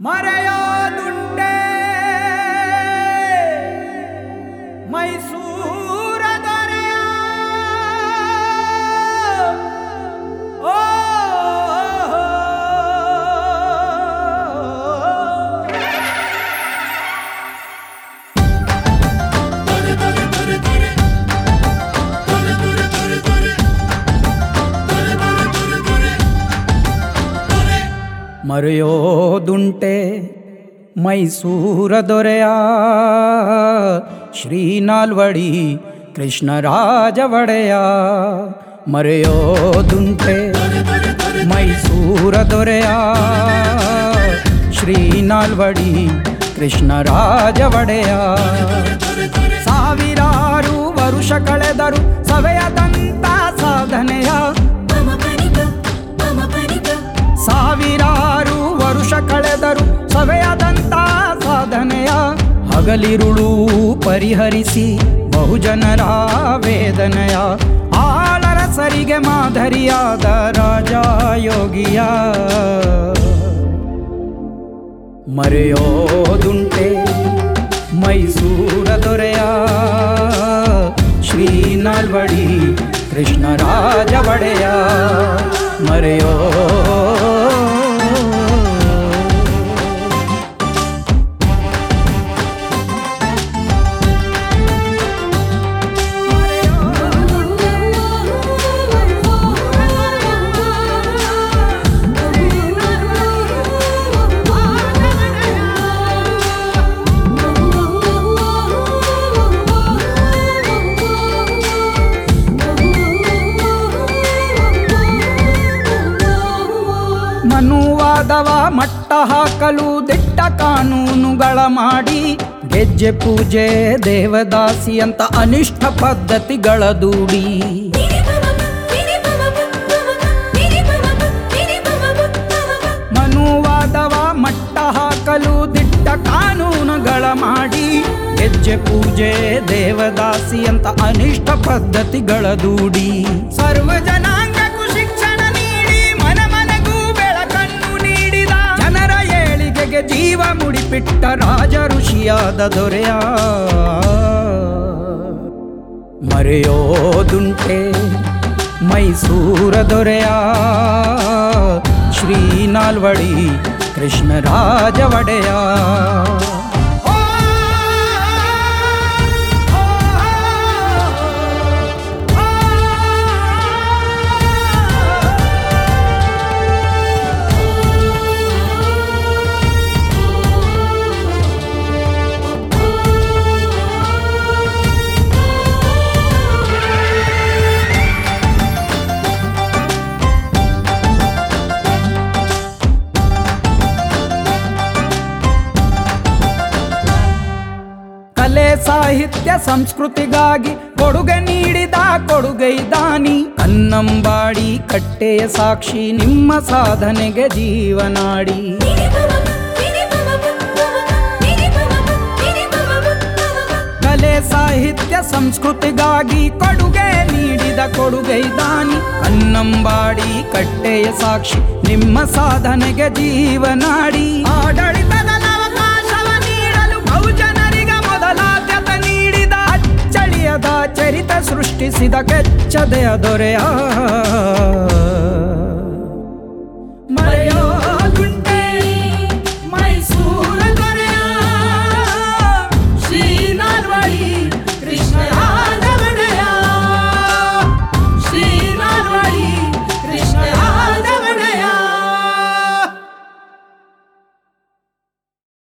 ಮರೆಯೋದುಂಟೆ ಮೈಸೂರ ದೊರೆಯ ಓ ಮರೆಯೋದುಂಟೆ ಮೈಸೂರ ದೊರೆಯ ಶ್ರೀನಾಲ್ವಡಿ ಕೃಷ್ಣರಾಜ ಒಡೆಯ ಮರೆಯೋದುಂಟೆ ಮೈಸೂರ ದೊರೆಯ ಶ್ರೀನಾಲ್ವಡಿ ಕೃಷ್ಣರಾಜ ಒಡೆಯ ಸಾವಿರಾರು ವರುಷ ಕಳೆದರು ಸವೆಯದಂತ ಸಾಧನೆಯ ಸಾವಿರಾರು ವರುಷ ಕಳೆದರು ಸವೆಯದಂತ ಸಾಧನೆಯ ಹಗಲಿರುಳು ಪರಿಹರಿಸಿ ಬಹುಜನರ ವೇದನೆಯ ಆಳರ ಸರಿಗೆ ಮಾದರಿಯಾದ ರಾಜ ಯೋಗಿಯ ಮರೆಯೋದುಂಟೆ ಮೈಸೂರ ದೊರೆಯ ಶ್ರೀನಾಲ್ವಡಿ ಕೃಷ್ಣರಾಜ ಒಡೆಯ ಮರೆಯೋ ಮನುವಾದವ ಮಟ್ಟ ಹಾಕಲು ದಿಟ್ಟ ಕಾನೂನುಗಳ ಮಾಡಿ ಗೆಜ್ಜೆ ಪೂಜೆ ದೇವದಾಸಿ ಅಂತ ಅನಿಷ್ಟ ಪದ್ಧತಿಗಳ ದೂಡಿ ಮನುವಾದವ ಮಟ್ಟ ಹಾಕಲು ದಿಟ್ಟ ಕಾನೂನುಗಳ ಮಾಡಿ ಗೆಜ್ಜೆ ಪೂಜೆ ದೇವದಾಸಿ ಅಂತ ಅನಿಷ್ಟ ಪದ್ಧತಿಗಳ ದೂಡಿ ಸರ್ವ ಜನಾಂಗಕ್ಕೂ ಶಿಕ್ಷಣ ನೀಡಿ ಮನ ಮನೆಗೂ ಬೆಳಕನ್ನು ನೀಡಿದ ಜನರ ಏಳಿಗೆಗೆ ಜೀವ ಮುಡಿಪಿಟ್ಟ ರಾಜ ಋಷಿಯಾದ ದೊರೆಯ ಮರೆಯೋದುಂಟೆ ಮೈಸೂರ ದೊರೆಯ ಶ್ರೀನಾಲ್ವಡಿ ಕೃಷ್ಣರಾಜ ಒಡೆಯ ಕಲೆ ಸಾಹಿತ್ಯ ಸಂಸ್ಕೃತಿಗಾಗಿ ಕೊಡುಗೆ ನೀಡಿದ ಕೊಡುಗೈದಾನಿ ಕನ್ನಂಬಾಡಿ ಕಟ್ಟೆಯ ಸಾಕ್ಷಿ ನಿಮ್ಮ ಸಾಧನೆಗೆ ಜೀವನಾಡಿ ಕಲೆ ಸಾಹಿತ್ಯ ಸಂಸ್ಕೃತಿಗಾಗಿ ಕೊಡುಗೆ ನೀಡಿದ ಕೊಡುಗೈದಾನಿ ಕನ್ನಂಬಾಡಿ ಕಟ್ಟೆಯ ಸಾಕ್ಷಿ ನಿಮ್ಮ ಸಾಧನೆಗೆ ಜೀವನಾಡಿ ಆಡಳಿತದ ಅವಕಾಶವ ನೀಡಲು ಬಹುಜನರಿಗೆ ಮೊದಲಾದ್ಯತೆ ನೀಡಿದ ಅಚ್ಚಳಿಯದ ಚರಿತ ಸೃಷ್ಟಿಸಿದ ಕೆಚ್ಚದೆಯ ದೊರೆಯ